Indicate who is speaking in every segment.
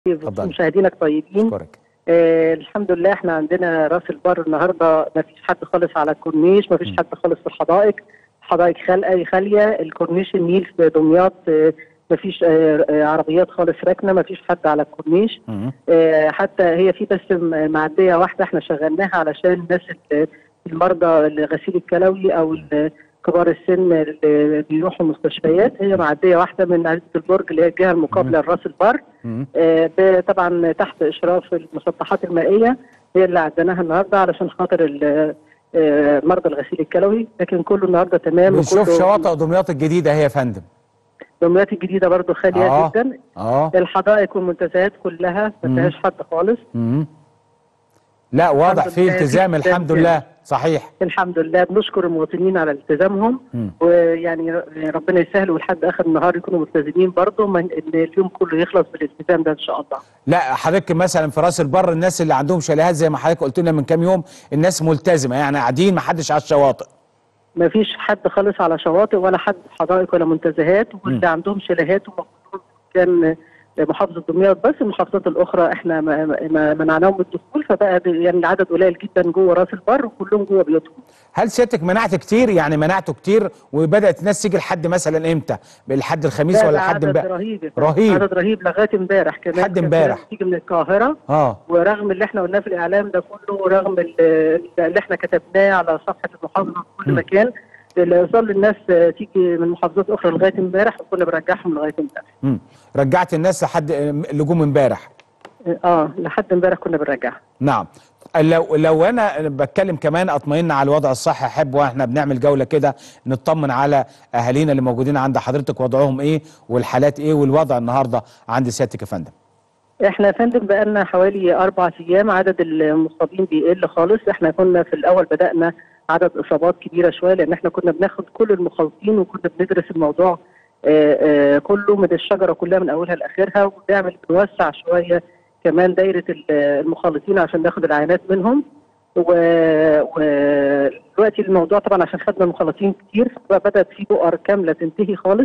Speaker 1: اتفضلي.
Speaker 2: مشاهدينك طيبين
Speaker 1: اشكرك
Speaker 2: آه الحمد لله احنا عندنا راس البر النهارده ما فيش حد خالص على الكورنيش ما فيش
Speaker 1: م.
Speaker 2: حد خالص في الحدائق حدائق خاليه خاليه الكورنيش النيل في دمياط آه ما فيش آه آه عربيات خالص راكنه ما فيش حد على الكورنيش
Speaker 1: مم.
Speaker 2: آه حتى هي في بس م- معديه واحده احنا شغلناها علشان الناس ال- المرضى الغسيل الكلوي او ال- كبار السن اللي بيروحوا مستشفيات هي معديه واحده من عزبه البرج اللي هي الجهه المقابله لراس البر
Speaker 1: مم.
Speaker 2: آه، ب- طبعا تحت اشراف المسطحات المائيه هي اللي عدناها النهارده علشان خاطر ال- آه، مرضى الغسيل الكلوي لكن كله النهارده تمام
Speaker 1: بنشوف
Speaker 2: وكله-
Speaker 1: شواطئ دمياط الجديده هي يا فندم
Speaker 2: دمياط الجديده برضو خاليه
Speaker 1: آه.
Speaker 2: جدا
Speaker 1: اه
Speaker 2: الحدائق والمنتزهات كلها
Speaker 1: مم.
Speaker 2: ما فيهاش حد خالص
Speaker 1: مم. لا واضح
Speaker 2: الحمد
Speaker 1: في
Speaker 2: لله،
Speaker 1: التزام
Speaker 2: في
Speaker 1: الحمد
Speaker 2: التزام.
Speaker 1: لله صحيح
Speaker 2: الحمد لله بنشكر المواطنين على التزامهم
Speaker 1: مم.
Speaker 2: ويعني ر- ربنا يسهل ولحد اخر النهار يكونوا ملتزمين برضو ما- ان اليوم كله يخلص بالالتزام ده ان شاء الله
Speaker 1: لا حضرتك مثلا في راس البر الناس اللي عندهم شاليهات زي ما حضرتك قلت لنا من كام يوم الناس ملتزمه يعني قاعدين ما حدش على الشواطئ
Speaker 2: ما فيش حد خالص على شواطئ ولا حد في حدائق ولا منتزهات واللي عندهم شاليهات ومفروض كان محافظه دمياط بس المحافظات الاخرى احنا ما- ما ما منعناهم من الدخول فبقى ب- يعني العدد قليل جدا جوه راس البر وكلهم جوه بيوتهم
Speaker 1: هل سيادتك منعت كتير يعني منعته كتير وبدات الناس تيجي لحد مثلا امتى لحد الخميس
Speaker 2: لا،
Speaker 1: ولا
Speaker 2: ده
Speaker 1: لحد
Speaker 2: عدد
Speaker 1: امبارح
Speaker 2: رهيب يا
Speaker 1: رهيب.
Speaker 2: عدد رهيب لغايه امبارح كمان
Speaker 1: لحد
Speaker 2: كان في
Speaker 1: امبارح.
Speaker 2: ناس بتيجي من القاهره
Speaker 1: اه
Speaker 2: ورغم اللي احنا قلناه في الاعلام ده كله رغم ال- اللي احنا كتبناه على صفحه المحافظه في كل
Speaker 1: م.
Speaker 2: مكان اللي يظل الناس تيجي من محافظات اخرى لغايه امبارح وكنا بنرجعهم لغايه امبارح
Speaker 1: مم. رجعت الناس لحد اللي جم امبارح
Speaker 2: اه لحد امبارح كنا بنرجعهم
Speaker 1: نعم لو لو انا بتكلم كمان اطمئن على الوضع الصحي احب واحنا بنعمل جوله كده نطمن على اهالينا اللي موجودين عند حضرتك وضعهم ايه والحالات ايه والوضع النهارده عند سيادتك يا فندم
Speaker 2: احنا يا فندم بقالنا حوالي اربع ايام عدد المصابين بيقل خالص احنا كنا في الاول بدانا عدد اصابات كبيره شويه لان احنا كنا بناخد كل المخالطين وكنا بندرس الموضوع آه، آه، كله من الشجره كلها من اولها لاخرها وبنعمل بنوسع شويه كمان دايره ال- المخالطين عشان ناخد العينات منهم ودلوقتي الموضوع طبعا عشان خدنا مخالطين كتير فبدات في بؤر كامله تنتهي خالص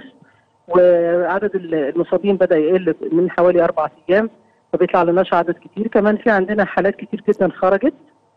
Speaker 2: وعدد المصابين بدا يقل من حوالي اربع ايام فبيطلع لناش عدد كتير كمان في عندنا حالات كتير جدا خرجت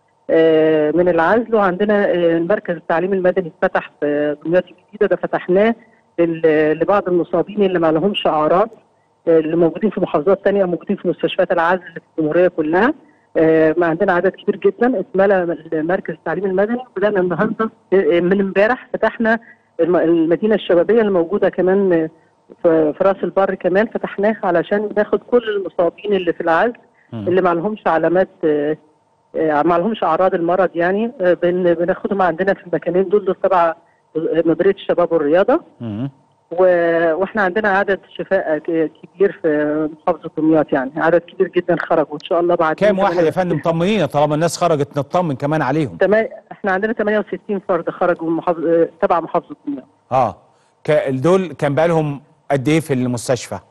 Speaker 2: آه، من العزل وعندنا آه، مركز التعليم المدني اتفتح في دمياط الجديده ده فتحناه لل- لبعض المصابين اللي ما لهمش اعراض آه، اللي موجودين في محافظات تانية موجودين في مستشفيات العزل اللي في الجمهوريه كلها آه، ما عندنا عدد كبير جدا اتملى مركز التعليم المدني بدانا النهارده آه، من امبارح فتحنا الم- المدينه الشبابيه الموجوده كمان آه، في في راس البر كمان فتحناها علشان ناخد كل المصابين اللي في العزل
Speaker 1: مم.
Speaker 2: اللي ما لهمش علامات آه، آه، ما لهمش اعراض المرض يعني آه، بن- بناخدهم عندنا في المكانين دول دول تبع مديريه الشباب والرياضه
Speaker 1: مم.
Speaker 2: و- واحنا عندنا عدد شفاء ك- كبير في محافظه دمياط يعني عدد كبير جدا خرجوا ان شاء الله بعد
Speaker 1: كام واحد يا فندم طمنينا طالما الناس خرجت نطمن كمان عليهم
Speaker 2: تما... احنا عندنا 68 فرد خرجوا من محافظه آه، تبع محافظه دمياط
Speaker 1: اه ك- دول كان بقالهم قد ايه في المستشفى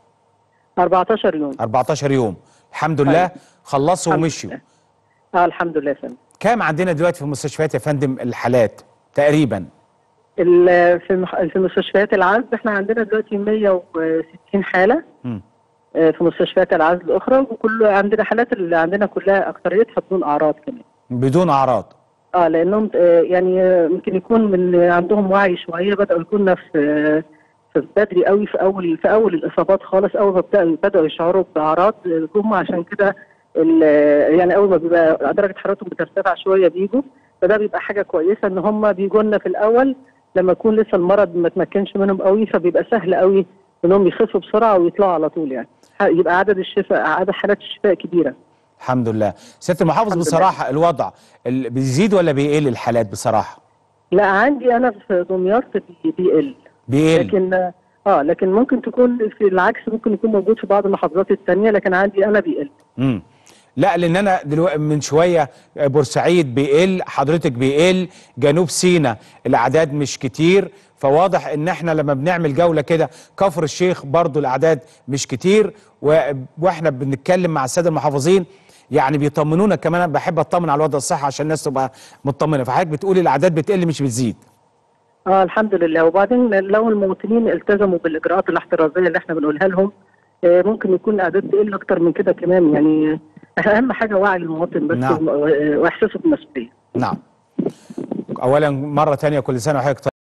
Speaker 2: 14 يوم
Speaker 1: 14 يوم الحمد لله
Speaker 2: أيوة.
Speaker 1: خلصوا
Speaker 2: الحمد
Speaker 1: ومشيوا
Speaker 2: لله. اه الحمد لله يا فندم
Speaker 1: كام عندنا دلوقتي في المستشفيات يا فندم الحالات تقريبا
Speaker 2: ال- في مح- في مستشفيات العزل احنا عندنا دلوقتي 160 حاله
Speaker 1: مم.
Speaker 2: آه، في مستشفيات العزل الاخرى وكل عندنا حالات اللي عندنا كلها اكثريتها بدون اعراض كمان
Speaker 1: بدون اعراض
Speaker 2: اه لانهم آه، يعني آه، ممكن يكون من آه، عندهم وعي شويه بداوا يكونوا في آه، في بدري قوي في اول في اول الاصابات خالص اول ما بداوا بداوا يشعروا باعراض آه، هم عشان كده ال- آه، يعني اول ما بيبقى درجه حرارتهم بترتفع شويه بيجوا فده بيبقى حاجه كويسه ان هم بيجوا لنا في الاول لما يكون لسه المرض ما تمكنش منهم قوي فبيبقى سهل قوي انهم يخفوا بسرعه ويطلعوا على طول يعني ه- يبقى عدد الشفاء عدد حالات الشفاء كبيره
Speaker 1: الحمد لله سياده المحافظ
Speaker 2: الحمد لله.
Speaker 1: بصراحه الوضع ال- بيزيد ولا بيقل الحالات بصراحه
Speaker 2: لا عندي انا في دمياط بي- بيقل
Speaker 1: بيقل
Speaker 2: لكن اه لكن ممكن تكون في العكس ممكن يكون موجود في بعض المحافظات التانية لكن عندي انا بيقل
Speaker 1: امم لا لان انا دلوقتي من شويه بورسعيد بيقل حضرتك بيقل جنوب سيناء الاعداد مش كتير فواضح ان احنا لما بنعمل جوله كده كفر الشيخ برضو الاعداد مش كتير و- واحنا بنتكلم مع الساده المحافظين يعني بيطمنونا كمان أنا بحب اطمن على الوضع الصحي عشان الناس تبقى مطمنه فحضرتك بتقولي الاعداد بتقل مش بتزيد
Speaker 2: اه الحمد لله وبعدين لو المواطنين التزموا بالاجراءات الاحترازيه اللي احنا بنقولها لهم آه، ممكن يكون الاعداد تقل اكتر من كده كمان يعني اهم حاجه وعي المواطن بس
Speaker 1: نعم.
Speaker 2: و- واحساسه بالمسؤوليه
Speaker 1: نعم اولا مره تانية كل سنه وحضرتك